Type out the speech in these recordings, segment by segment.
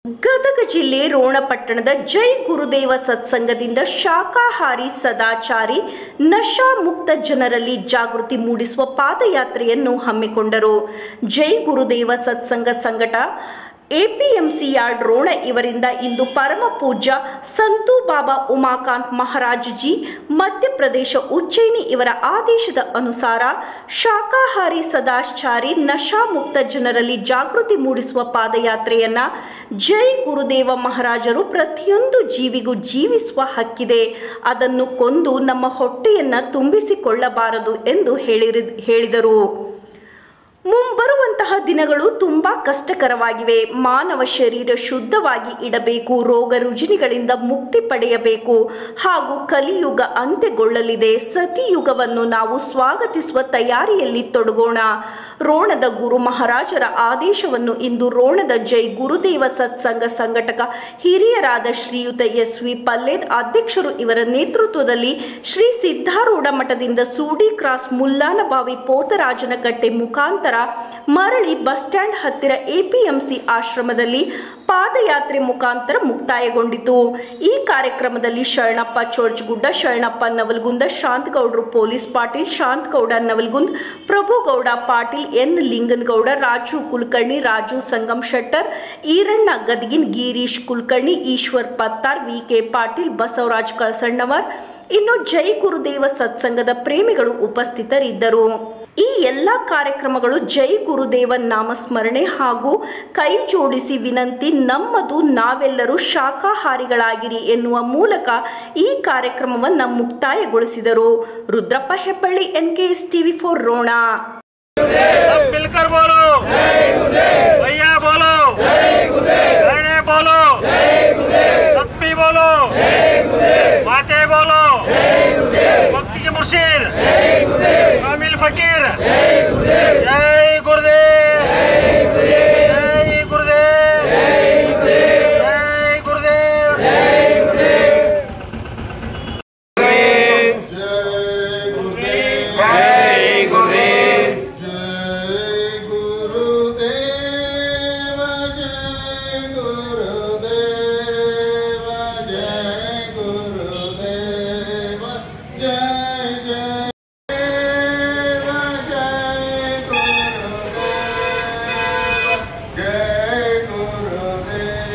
ಗದಗ ಜಿಲ್ಲೆ ರೋಣಪಟ್ಟಣದ ಜೈ ಗುರುದೇವ ಸತ್ಸಂಗದಿಂದ ಶಾಕಾಹಾರಿ ಸದಾಚಾರಿ ನಶಾ ಮುಕ್ತ ಜನರಲ್ಲಿ ಜಾಗೃತಿ ಮೂಡಿಸುವ ಪಾದಯಾತ್ರೆಯನ್ನು ಹಮ್ಮಿಕೊಂಡರು ಜೈ ಗುರುದೇವ ಸತ್ಸಂಗ ಸಂಘಟ ಎಪಿಎಂಸಿ ಯಾರ್ಡ್ ರೋಣ ಇವರಿಂದ ಇಂದು ಪರಮ ಪೂಜ್ಯ ಸಂತು ಬಾಬಾ ಉಮಾಕಾಂತ್ ಮಹಾರಾಜ್ ಜಿ ಮಧ್ಯಪ್ರದೇಶ ಉಜ್ಜಯಿನಿ ಇವರ ಆದೇಶದ ಅನುಸಾರ ಶಾಕಾಹಾರಿ ಸದಾಚಾರಿ ನಶಾ ಮುಕ್ತ ಜನರಲ್ಲಿ ಜಾಗೃತಿ ಮೂಡಿಸುವ ಪಾದಯಾತ್ರೆಯನ್ನ ಜೈ ಗುರುದೇವ ಮಹಾರಾಜರು ಪ್ರತಿಯೊಂದು ಜೀವಿಗೂ ಜೀವಿಸುವ ಹಕ್ಕಿದೆ ಅದನ್ನು ಕೊಂದು ನಮ್ಮ ಹೊಟ್ಟೆಯನ್ನ ತುಂಬಿಸಿಕೊಳ್ಳಬಾರದು ಎಂದು ಹೇಳಿರಿ ಹೇಳಿದರು ಮುಂಬರುವಂತಹ ದಿನಗಳು ತುಂಬಾ ಕಷ್ಟಕರವಾಗಿವೆ ಮಾನವ ಶರೀರ ಶುದ್ಧವಾಗಿ ಇಡಬೇಕು ರೋಗ ರುಜಿನಿಗಳಿಂದ ಮುಕ್ತಿ ಪಡೆಯಬೇಕು ಹಾಗೂ ಕಲಿಯುಗ ಅಂತ್ಯಗೊಳ್ಳಲಿದೆ ಸತಿಯುಗವನ್ನು ನಾವು ಸ್ವಾಗತಿಸುವ ತಯಾರಿಯಲ್ಲಿ ತೊಡಗೋಣ ರೋಣದ ಗುರು ಮಹಾರಾಜರ ಆದೇಶವನ್ನು ಇಂದು ರೋಣದ ಜೈ ಗುರುದೇವ ಸತ್ಸಂಗ ಸಂಘಟಕ ಹಿರಿಯರಾದ ಶ್ರೀಯುತ ಎಸ್ ವಿ ಪಲ್ಲೇದ್ ಅಧ್ಯಕ್ಷರು ಇವರ ನೇತೃತ್ವದಲ್ಲಿ ಶ್ರೀ ಸಿದ್ಧಾರೂಢ ಮಠದಿಂದ ಸೂಡಿ ಕ್ರಾಸ್ ಮುಲ್ಲಾನಬಾವಿ ಪೋತರಾಜನಕಟ್ಟೆ ಮುಖಾಂತರ ಮರಳಿ ಬಸ್ ಸ್ಟ್ಯಾಂಡ್ ಹತ್ತಿರ ಎಪಿಎಂಸಿ ಆಶ್ರಮದಲ್ಲಿ ಪಾದಯಾತ್ರೆ ಮುಖಾಂತರ ಮುಕ್ತಾಯಗೊಂಡಿತು ಈ ಕಾರ್ಯಕ್ರಮದಲ್ಲಿ ಶರಣಪ್ಪ ಚೋರ್ಚ್ಗುಡ್ಡ ಶರಣಪ್ಪ ನವಲ್ಗುಂದ ಶಾಂತಗೌಡರು police Patil Shantagouda Navalgund Prabhugouda Patil N Linganagouda Raju Kulkarni Raju Sangam Shettar Iranna Gadagin Girish Kulkarni Ishwar Pattar V K Patil Basavaraj Kalasannavar ಇನ್ನು ಜೈ ಗುರುದೇವ ಸತ್ಸಂಗದ ಪ್ರೇಮಿಗಳು ಉಪಸ್ಥಿತರಿದ್ದರು ಈ ಎಲ್ಲ ಕಾರ್ಯಕ್ರಮಗಳು ಜೈ ಗುರುದೇವ ನಾಮಸ್ಮರಣೆ ಹಾಗೂ ಕೈ ಜೋಡಿಸಿ ವಿನಂತಿ ನಮ್ಮದು ನಾವೆಲ್ಲರೂ ಶಾಕಾಹಾರಿಗಳಾಗಿರಿ ಎನ್ನುವ ಮೂಲಕ ಈ ಕಾರ್ಯಕ್ರಮವನ್ನು ಮುಕ್ತಾಯಗೊಳಿಸಿದರು Rudrappa Hebballi N K S TV for Rona सब मिलकर बोलो भैया बोलो बहने बोलो सप्पी बोलो माते बोलो भक्ति के मुर्शिद कामिल फकीर जय गुरुदेव जय गुरुदेव जय गुरुदेव जय गुरुदेव जय गुरुदेव जय गुरुदेव जय गुरुदेव जय गुरुदेव जय जय देव जय गुरुदेव जय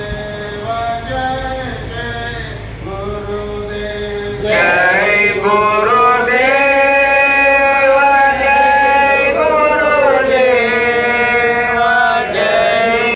गुरुदेव जय जय गुरुदेव जय गुरुदेव